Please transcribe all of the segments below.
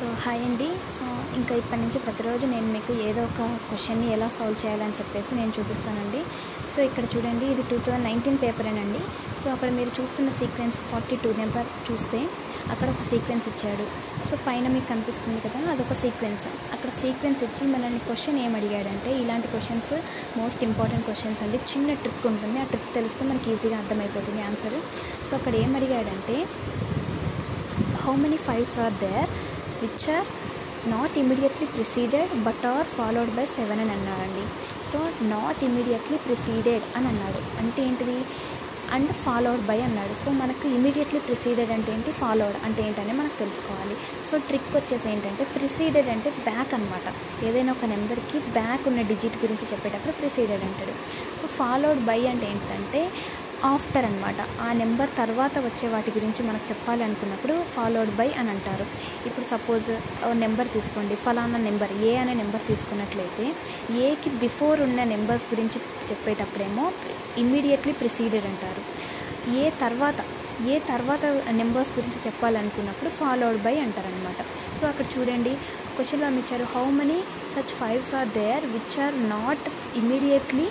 so hi అండి so ఇంకా ఇప్పటి నుంచి ప్రతిరోజు నేను మీకు ఏదో ఒక క్వశ్చన్ని ఎలా సాల్వ్ చేయాలని చెప్పేసి నేను చూపిస్తానండి సో ఇక్కడ చూడండి ఇది టూ థౌజండ్ నైన్టీన్ పేపరేనండి సో అక్కడ మీరు చూస్తున్న సీక్వెన్స్ ఫార్టీ టూ నెంబర్ చూస్తే అక్కడ ఒక సీక్వెన్స్ ఇచ్చాడు సో పైన మీకు కనిపిస్తుంది కదా అదొక సీక్వెన్స్ అక్కడ సీక్వెన్స్ ఇచ్చి మనల్ని క్వశ్చన్ ఏం అడిగాడంటే ఇలాంటి క్వశ్చన్స్ మోస్ట్ ఇంపార్టెంట్ క్వశ్చన్స్ అండి చిన్న ట్రిక్ ఉంటుంది ఆ ట్రిక్ తెలిస్తే మనకి ఈజీగా అర్థమైపోతుంది ఆన్సర్ సో అక్కడ ఏం అడిగాడంటే how many fives are there which are not immediately preceded but are followed by seven అని అన్నాడండి సో నాట్ ఇమీడియట్లీ ప్రిసీడెడ్ అని అన్నాడు అంటే ఏంటిది అండ్ ఫాలోడ్ బై అన్నాడు సో మనకు ఇమీడియట్లీ ప్రిసీడెడ్ అంటే ఏంటి ఫాలోడ్ అంటే ఏంటనే మనకు తెలుసుకోవాలి సో ట్రిక్ వచ్చేసి ఏంటంటే ప్రిసీడెడ్ అంటే బ్యాక్ అనమాట ఏదైనా ఒక నెంబర్కి బ్యాక్ ఉన్న డిజిట్ గురించి చెప్పేటప్పుడు ప్రిసీడెడ్ అంటాడు సో ఫాలోడ్ బై అంటే ఏంటంటే ఆఫ్టర్ అనమాట ఆ నెంబర్ తర్వాత వచ్చే వాటి గురించి మనకు చెప్పాలి అనుకున్నప్పుడు ఫాలోడ్ బై అని అంటారు ఇప్పుడు సపోజ్ నెంబర్ తీసుకోండి ఫలానా నెంబర్ ఏ అనే నెంబర్ తీసుకున్నట్లయితే ఏకి బిఫోర్ ఉన్న నెంబర్స్ గురించి చెప్పేటప్పుడేమో ఇమ్మీడియట్లీ ప్రిసీడెడ్ అంటారు ఏ తర్వాత ఏ తర్వాత నెంబర్స్ గురించి చెప్పాలనుకున్నప్పుడు ఫాలోడ్ బై అంటారనమాట సో అక్కడ చూడండి క్వశ్చన్లో ఇచ్చారు how many such fives are there which are not immediately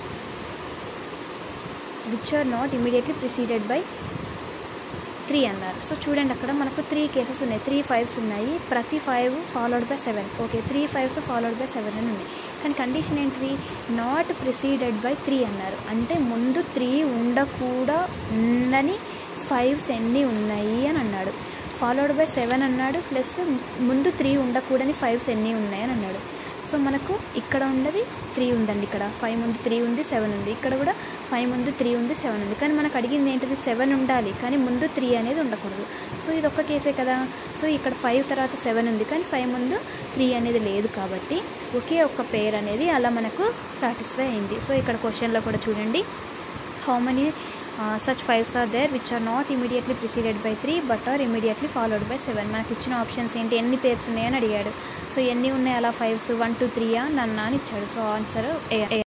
which are not immediately preceded by three అన్నారు సో చూడండి అక్కడ మనకు త్రీ కేసెస్ ఉన్నాయి త్రీ ఫైవ్స్ ఉన్నాయి ప్రతి five followed by seven okay three fives followed by seven అని ఉన్నాయి కానీ కండిషన్ ఏంటిది నాట్ ప్రిసీడెడ్ బై త్రీ అన్నారు అంటే ముందు త్రీ ఉండకూడా ఉండని ఫైవ్స్ ఎన్ని ఉన్నాయి అని అన్నాడు ఫాలోడ్ బై సెవెన్ అన్నాడు ప్లస్ ముందు త్రీ ఉండకూడని ఫైవ్స్ ఎన్ని ఉన్నాయి అని అన్నాడు సో మనకు ఇక్కడ ఉన్నది త్రీ ఉందండి ఇక్కడ ఫైవ్ ముందు త్రీ ఉంది సెవెన్ ఉంది ఇక్కడ కూడా ఫైవ్ ముందు త్రీ ఉంది సెవెన్ ఉంది కానీ మనకు అడిగింది ఏంటిది సెవెన్ ఉండాలి కానీ ముందు త్రీ అనేది ఉండకూడదు సో ఇది ఒక్క కేసే కదా సో ఇక్కడ ఫైవ్ తర్వాత సెవెన్ ఉంది కానీ ఫైవ్ ముందు త్రీ అనేది లేదు కాబట్టి ఒకే ఒక్క పేర్ అనేది అలా మనకు సాటిస్ఫై అయింది సో ఇక్కడ క్వశ్చన్లో కూడా చూడండి how many such fives are there which are not immediately preceded by three but are immediately followed by seven మనకి ఇచ్చిన ఆప్షన్స్ ఏంటి ఎన్ని పేర్స్ ఉన్నాయని అడిగాడు సో ఎన్ని ఉన్నాయి అలా ఫైవ్స్ వన్ టూ త్రీయా నన్నా అని ఇచ్చాడు సో ఆన్సర్ ఏ